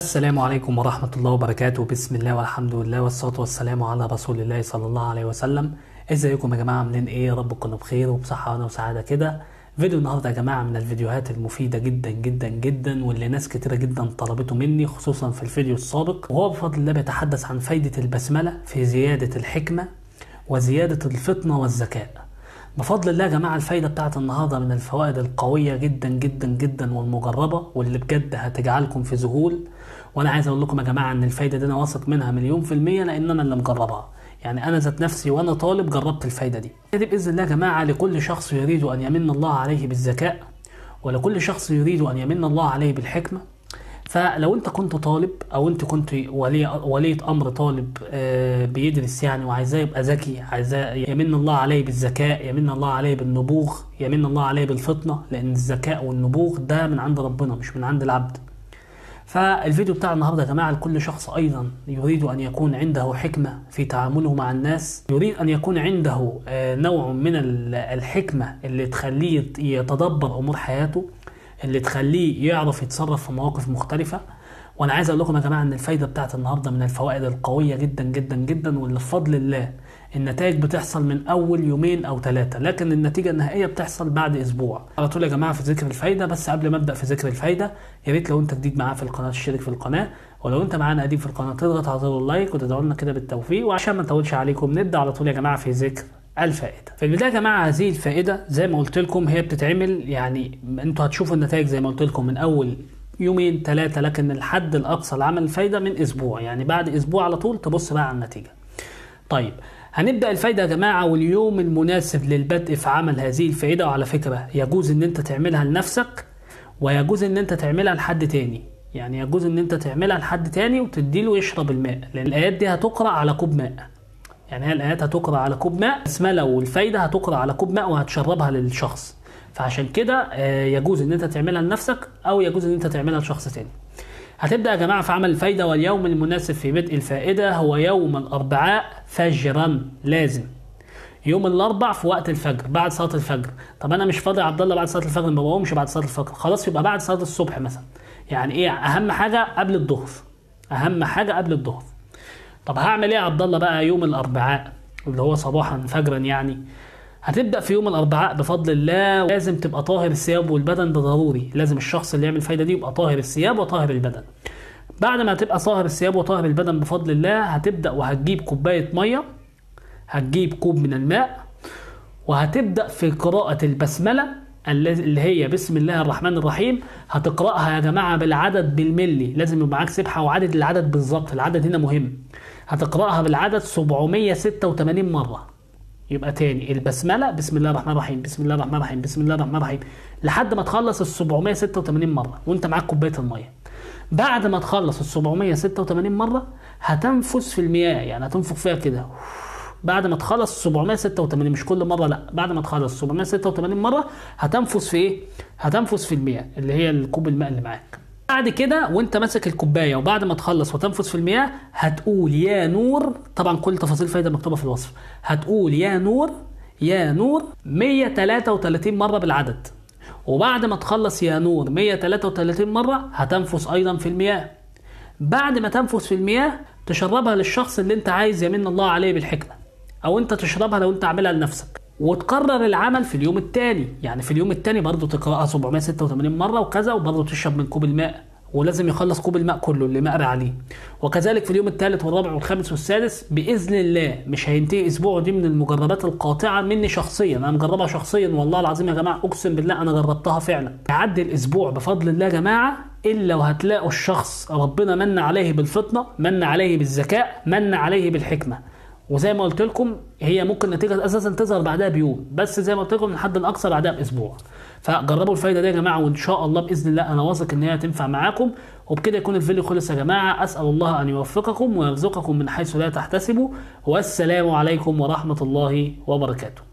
السلام عليكم ورحمة الله وبركاته بسم الله والحمد لله والصلاة والسلام على رسول الله صلى الله عليه وسلم ازيكم يا جماعة عاملين ايه يا رب تكونوا بخير وبصحة وسعادة كده فيديو النهاردة يا جماعة من الفيديوهات المفيدة جدا جدا جدا واللي ناس كتيرة جدا طلبته مني خصوصا في الفيديو السابق وهو بفضل الله بيتحدث عن فايدة البسملة في زيادة الحكمة وزيادة الفطنة والذكاء بفضل الله يا جماعة الفايدة بتاعت النهاردة من الفوائد القوية جدا جدا جدا والمجربة واللي بجد هتجعلكم في ذهول وانا عايز اقول لكم يا جماعة ان الفايدة دي انا واثق منها مليون في المية لان انا اللي مجربها يعني انا ذات نفسي وانا طالب جربت الفايدة دي دي باذن الله يا جماعة لكل شخص يريد ان يمن الله عليه بالذكاء ولكل شخص يريد ان يمن الله عليه بالحكمة فلو انت كنت طالب او انت كنت ولي ولية امر طالب آه، بيدرس يعني وعايزاه يبقى ذكي عايزاه يمن الله عليه بالذكاء يمن الله عليه بالنبوغ يمن الله عليه بالفطنة لان الذكاء والنبوغ ده من عند ربنا مش من عند العبد فالفيديو بتاع النهارده يا جماعه لكل شخص ايضا يريد ان يكون عنده حكمه في تعامله مع الناس يريد ان يكون عنده آه، نوع من ال- الحكمه اللي تخليه يتدبر امور حياته اللي تخليه يعرف يتصرف في مواقف مختلفه وانا عايز اقول لكم يا جماعه ان الفايده بتاعت النهارده من الفوائد القويه جدا جدا جدا واللي بفضل الله النتائج بتحصل من اول يومين او ثلاثه لكن النتيجه النهائيه بتحصل بعد اسبوع على طول يا جماعه في ذكر الفايده بس قبل ما ابدا في ذكر الفايده يا ريت لو انت جديد معانا في القناه تشترك في القناه ولو انت معانا قديم في القناه تضغط على زر اللايك وتدعوا لنا كده بالتوفيق وعشان ما نطولش عليكم نبدا على طول يا جماعه في ذكر الفائده في البدايه يا جماعه هذه الفائده زي ما قلت لكم هي بتتعمل يعني انتوا هتشوفوا النتائج زي ما قلت لكم من اول يومين ثلاثه لكن الحد الاقصى لعمل الفايده من اسبوع يعني بعد اسبوع على طول تبص بقى على النتيجه طيب هنبدا الفايده يا جماعه واليوم المناسب للبدء في عمل هذه الفائده وعلى فكره يجوز ان انت تعملها لنفسك ويجوز ان انت تعملها لحد تاني يعني يجوز ان انت تعملها لحد تاني وتديله يشرب الماء لان الايات دي هتقرا على كوب ماء يعني هي الايات هتقرا على كوب ماء البسمله والفايده هتقرا على كوب ماء وهتشربها للشخص فعشان كده آه، يجوز ان انت تعملها لنفسك او يجوز ان انت تعملها لشخص تاني هتبدا يا جماعه في عمل الفايده واليوم المناسب في بدء الفائده هو يوم الاربعاء فجرا لازم يوم الاربع في وقت الفجر بعد صلاه الفجر طب انا مش فاضي يا عبد الله بعد صلاه الفجر ما بقومش بعد صلاه الفجر خلاص يبقى بعد صلاه الصبح مثلا يعني ايه اهم حاجه قبل الظهر اهم حاجه قبل الظهر طب هعمل ايه يا عبد الله بقى يوم الاربعاء اللي هو صباحا فجرا يعني هتبدا في يوم الاربعاء بفضل الله لازم تبقى طاهر الثياب والبدن ده ضروري لازم الشخص اللي يعمل الفايده دي يبقى طاهر الثياب وطاهر البدن بعد ما تبقى طاهر الثياب وطاهر البدن بفضل الله هتبدا وهتجيب كوبايه ميه هتجيب كوب من الماء وهتبدا في قراءه البسمله الذي- اللي هي بسم الله الرحمن الرحيم هتقراها يا جماعه بالعدد بالملي لازم يبقى معاك سبحه وعدد العدد بالظبط العدد هنا مهم هتقراها بالعدد 786 مره يبقى تاني البسمله بسم الله الرحمن الرحيم بسم الله الرحمن الرحيم بسم الله الرحمن الرحيم لحد ما تخلص ال 786 مره وانت معاك كوبايه الميه بعد ما تخلص ال 786 مره هتنفس في المياه يعني هتنفخ فيها كده بعد ما تخلص 786 مش كل مره لا بعد ما تخلص 786 مره هتنفس في ايه هتنفس في المياه اللي هي الكوب الماء اللي معاك بعد كده وانت ماسك الكوبايه وبعد ما تخلص وتنفس في المياه هتقول يا نور طبعا كل تفاصيل فايده مكتوبه في الوصف هتقول يا نور يا نور 133 مره بالعدد وبعد ما تخلص يا نور 133 مره هتنفس ايضا في المياه بعد ما تنفس في المياه تشربها للشخص اللي انت عايز يمن الله عليه بالحكمه او انت تشربها لو انت عاملها لنفسك وتكرر العمل في اليوم الثاني يعني في اليوم الثاني برضه تقراها 786 مره وكذا وبرضه تشرب من كوب الماء ولازم يخلص كوب الماء كله اللي مقري عليه وكذلك في اليوم الثالث والرابع والخامس والسادس باذن الله مش هينتهي اسبوع دي من المجربات القاطعه مني شخصيا انا مجربها شخصيا والله العظيم يا جماعه اقسم بالله انا جربتها فعلا يعدي الاسبوع بفضل الله يا جماعه الا وهتلاقوا الشخص ربنا من عليه بالفطنه من عليه بالذكاء من عليه بالحكمه وزي ما قلت لكم هي ممكن نتيجه اساسا تظهر بعدها بيوم بس زي ما قلت لكم الحد الاقصى بعدها باسبوع فجربوا الفايده دي يا جماعه وان شاء الله باذن الله انا واثق ان هي هتنفع معاكم وبكده يكون الفيديو خلص يا جماعه اسال الله ان يوفقكم ويرزقكم من حيث لا تحتسبوا والسلام عليكم ورحمه الله وبركاته